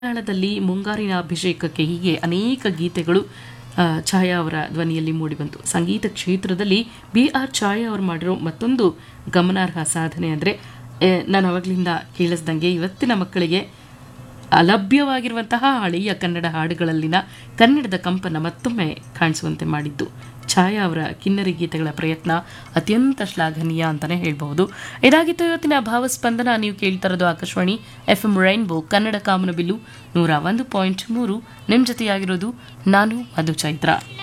ಮಲಯಾಳದಲ್ಲಿ ಮುಂಗಾರಿನ ಅಭಿಷೇಕಕ್ಕೆ ಹೀಗೆ ಅನೇಕ ಗೀತೆಗಳು ಆ, ಛಾಯಾ ಅವರ ಧ್ವನಿಯಲ್ಲಿ ಮೂಡಿಬಂತು ಸಂಗೀತ ಕ್ಷೇತ್ರದಲ್ಲಿ ಬಿ ಆರ್ ಛಾಯಾ ಅವರು ಮಾಡಿರೋ ಮತ್ತೊಂದು ಗಮನಾರ್ಹ ಸಾಧನೆ ಅಂದರೆ ನಾನು ಅವಾಗಲಿಂದ ಕೇಳಿಸ್ದಂಗೆ ಇವತ್ತಿನ ಮಕ್ಕಳಿಗೆ ಅಲಭ್ಯವಾಗಿರುವಂತಹ ಹಳೆಯ ಕನ್ನಡ ಹಾಡುಗಳಲ್ಲಿನ ಕನ್ನಡದ ಕಂಪನ ಮತ್ತೊಮ್ಮೆ ಕಾಣಿಸುವಂತೆ ಮಾಡಿದ್ದು ಛಾಯಾ ಅವರ ಕಿನ್ನರಿ ಗೀತೆಗಳ ಪ್ರಯತ್ನ ಅತ್ಯಂತ ಶ್ಲಾಘನೀಯ ಅಂತಲೇ ಹೇಳ್ಬಹುದು ಇದಾಗಿತ್ತು ಇವತ್ತಿನ ಭಾವಸ್ಪಂದನ ನೀವು ಕೇಳ್ತಾ ಇರೋದು Akashvani F M rainbow Kannada ಕಾಮನಬಿಲ್ಲು ನೂರ ಒಂದು ಪಾಯಿಂಟ್ ಮೂರು ನಿಮ್ಮ ಜೊತೆಯಾಗಿರೋದು ನಾನು ಮಧು ಚೈತ್ರ